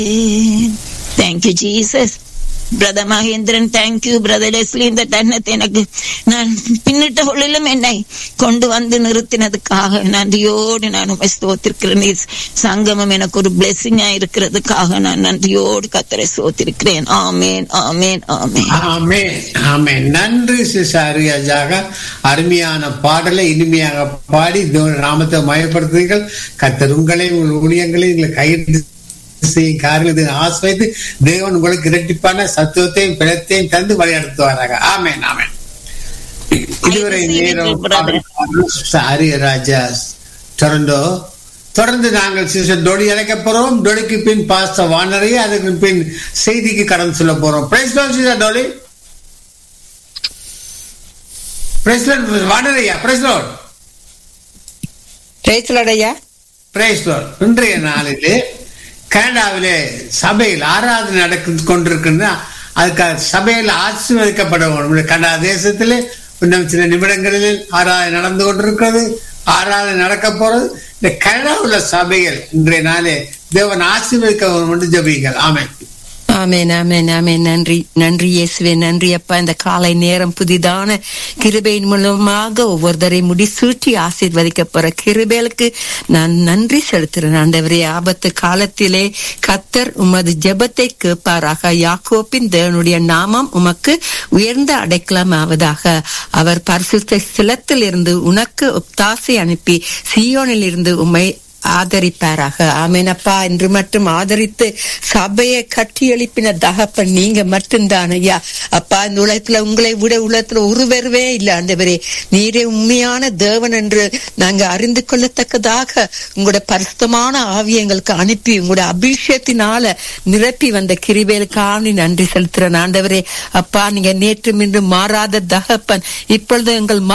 thank you Jesus brother Mahendran thank you brother Leslie இந்த தருணத்தை எனக்கு நான் பின்னிட்ட பொழுதிலும் என்னை கொண்டு வந்து நிறுத்தினதுக்காக நன்றியோடு நான் உமை ஸ்தோத்திருக்கிறேன் நீ சங்கமம் எனக்கு ஒரு பிளெஸிங்கா இருக்கிறதுக்காக நான் நன்றியோடு கத்தரை சோத்திருக்கிறேன் ஆமேன் ஆமேன் ஆமேன் ஆமென் ஆமென் நன்றி சிசாரியாஜாக அருமையான பாடலை இனிமையாக பாடி தேவன் நாமத்தை மயப்படுத்துங்கள் கத்தர் உங்களையும் உங்கள் ஊழியங்களையும் உங்களை கைது செய்யும் காரியத்தை ஆசிரியத்து தேவன் உங்களுக்கு இரட்டிப்பான சத்துவத்தையும் பிளத்தையும் தந்து வழிநடத்துவாராக ஆமென் ஆமென் இதுவரை நேரம் ஆரியராஜா டொரண்டோ தொடர்ந்து நாங்கள் சிஸ்டர் டொலி அழைக்க போறோம் டொலிக்கு பின் பாஸ்த வானரை அதுக்கு பின் செய்திக்கு கடன் சொல்ல போறோம் பிரைஸ் சிஸ்டர் டொலி பிரைஸ் வானரையா பிரைஸ் லோட் பேசலடையா பிரைஸ் லோட் இன்றைய நாளிலே கனடாவிலே சபையில் ஆராதனை நடக்க கொண்டிருக்கின்ற அதுக்கு சபையில் ஆசீர்வதிக்கப்பட வேண்டும் கனடா தேசத்திலே இன்னும் சில நிமிடங்களில் ஆராதனை நடந்து கொண்டிருக்கிறது ஆராதனை நடக்க போறது இந்த கனடாவுள்ள சபைகள் இன்றைய நாளே தேவன் ஆசீர்வதிக்க வேண்டும் என்று ஜபிங்கள் ஆமென் ஆமென் ஆமென் ஆமென் நன்றி நன்றி இயேசுவே நன்றி அப்பா இந்த காலை நேரம் புதிதான கிருபையின் மூலமாக ஒவ்வொருத்தரை முடிசூட்டி ஆசீர்வதிக்க போற கிருபேலுக்கு நான் நன்றி செலுத்துறேன் ஆண்டவரே ஆபத்து காலத்திலே கத்தர் உமது ஜெபத்தை கேட்பாராக யாக்கோப்பின் தேவனுடைய நாமம் உமக்கு உயர்ந்த அடைக்கலம் ஆவதாக அவர் பரிசுத்த சிலத்தில் இருந்து உனக்கு ஒத்தாசை அனுப்பி சியோனில் இருந்து உம்மை ஆதரிப்பாராக ஆமேனப்பா என்று மட்டும் ஆதரித்து சபையை கட்டி எழுப்பின தகப்பன் நீங்க மட்டும்தான் ஐயா அப்பா இந்த உலகத்துல உங்களை விட உலகத்துல ஒருவருவே இல்லை ஆண்டவரே நீரே உண்மையான தேவன் என்று நாங்க அறிந்து கொள்ளத்தக்கதாக உங்களோட பரிசுத்தமான ஆவியங்களுக்கு அனுப்பி உங்களோட அபிஷேகத்தினால நிரப்பி வந்த கிருபேலுக்காண்டி நன்றி செலுத்துறேன் ஆண்டவரே அப்பா நீங்க நேற்று இன்று மாறாத தகப்பன் இப்பொழுது எங்கள்